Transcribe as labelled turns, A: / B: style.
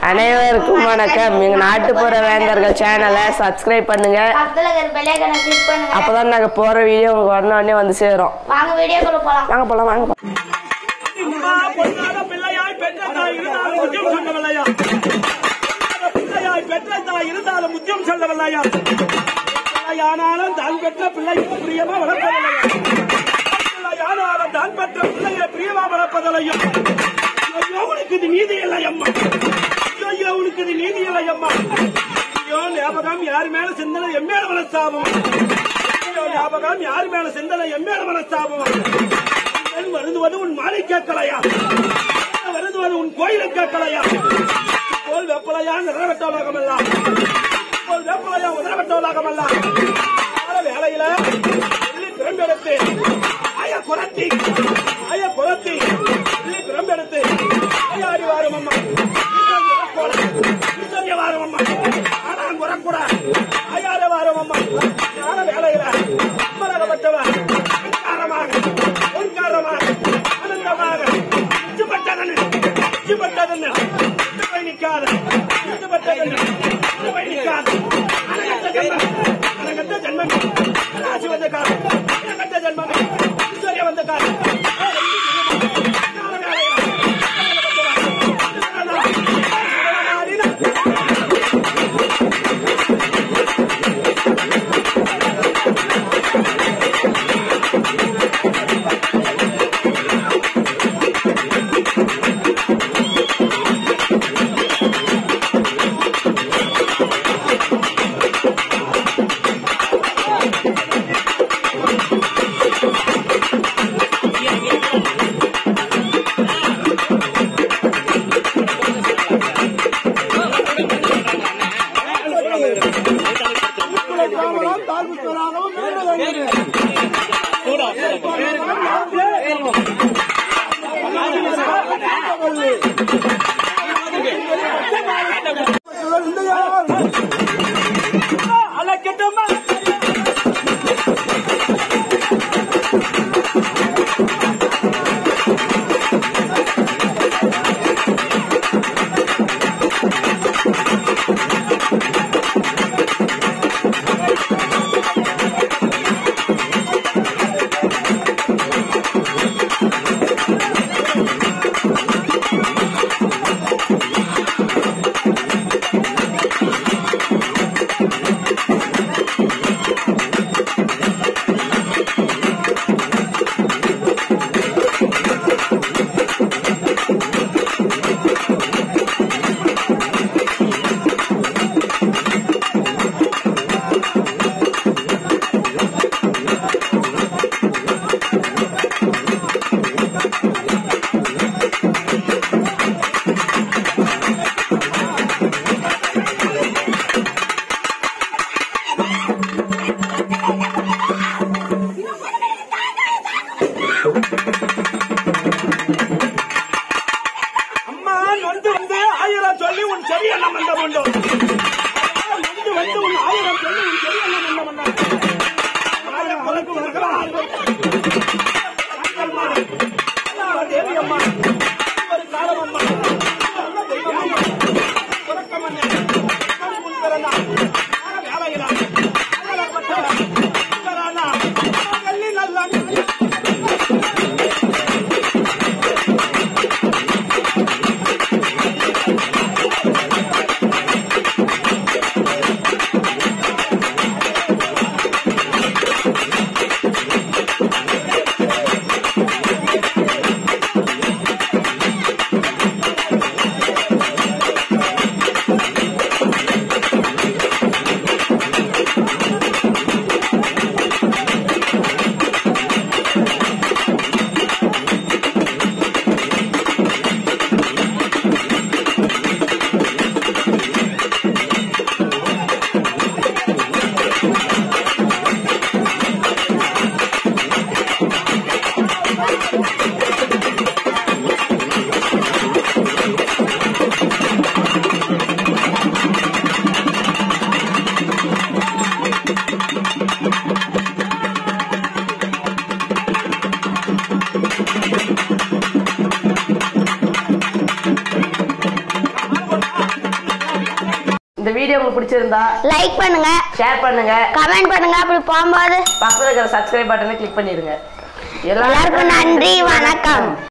A: அனைவருக்கும் வணக்கம் எங்க நாட்டுப்புற வேந்தர்கள் சேனலை சப்ஸ்கிரைப் பண்ணுங்க
B: பக்கத்துல இருக்கிற பெல்லைக்கனை கிளிக் பண்ணுங்க
A: அப்பதான் நாங்க போற வீடியோ உங்களுக்கு உடனே உடனே வந்து சேரும்
B: வாங்க வீடியோக்குள்ள போலாம்
A: வாங்க போலாம் வாங்க போலாம்.
C: அம்மா பொன்னான பிள்ளையாய் பெற்ற தாய் இருந்தாலும் முத்தியம் சொல்லவில்லையா பொன்னான பிள்ளையாய் பெற்ற தாய் இருந்தாலும் முத்தியம் சொல்லவில்லையா பிள்ளையானாலும் தான் பெற்ற பிள்ளைக்கு பிரியமா வளர்ப்பதில்லையா பிள்ளையானாலும் தான் பெற்ற பிள்ளையை பிரியமா வளர்ப்பதில்லையும் ஐயோ உனக்கு இது நீதி இல்லை அம்மா ஐயோ உனக்கு இது நீதி இல்லை அம்மா ஐயோ ஞாபகம் யார் மேல சிந்தனை என் மேல மனஸ்தாபம் ஐயோ ஞாபகம் யார் மேல சிந்தனை என் மேல மனஸ்தாபம் பெண் வருந்துவது உன் மாலை கேட்கலையா வருந்துவது உன் கோயிலை கேட்கலையா போல் வெப்பலையா நிறைவேற்றவளாகம் எல்லாம் போல் வெப்பலையா உதரவற்றவளாகம் எல்லாம் கால வேலையில வெள்ளி பிறந்தெடுத்து ஆய குரத்தி ஆய குரத்தி வெள்ளி பிறந்தெடுத்து ஆயாடி வாரும் அம்மா ஈஸ்வரிய வாரும் அம்மா ஆனா குறக்கூட ஆயார வாரும் அம்மா கால வேலையில அம்மரகப்பட்டவன் காரமாக ஓங்காரமாக ஆனந்தமாக இச்சுப்பட்டதன் இச்சுப்பட்டதன் இச்சுப்பை நிற்காத இச்சுப்பட்டதன் இச்சுப்பை நிற்காத அனகத்த ஜென்மம் அனகத்த ஜென்மம் ராசி வந்த காலம் அனகத்த ஜென்மம் ஈஸ்வரிய வந்த காலம் அலக்கட்டுமா அம்மா நொந்து வந்து ஆயிரம் சொல்லி உன் சரியெல்லாம் மண்ட உண்டு நொந்து வந்து உன் ஆயிரம் சொல்லி உன் சரியெல்லாம் மண்ட மண்ட ஆயிரம் குலக்கு உனக்கு ஆயிரம் ஆயிரம் மாடு. அம்மா தேவி அம்மா ஒரு காலம் அம்மா நல்ல தெய்வம் அம்மா. உறக்கம் அண்ணே. உன் முன் பிறந்தா. ஆன வேலையிலா. அகலப்பட்டவா. சுந்தரானா. கள்ளி நல்லா
A: வீடியோ உங்களுக்கு பிடிச்சிருந்தா
B: லைக் பண்ணுங்க
A: ஷேர் பண்ணுங்க
B: கமெண்ட் பண்ணுங்க அப்படி போகும்போது
A: பக்கத்துல இருக்கிற சப்ஸ்கிரைப் பட்டனை கிளிக் பண்ணிருங்க
B: எல்லாருக்கும் நன்றி வணக்கம்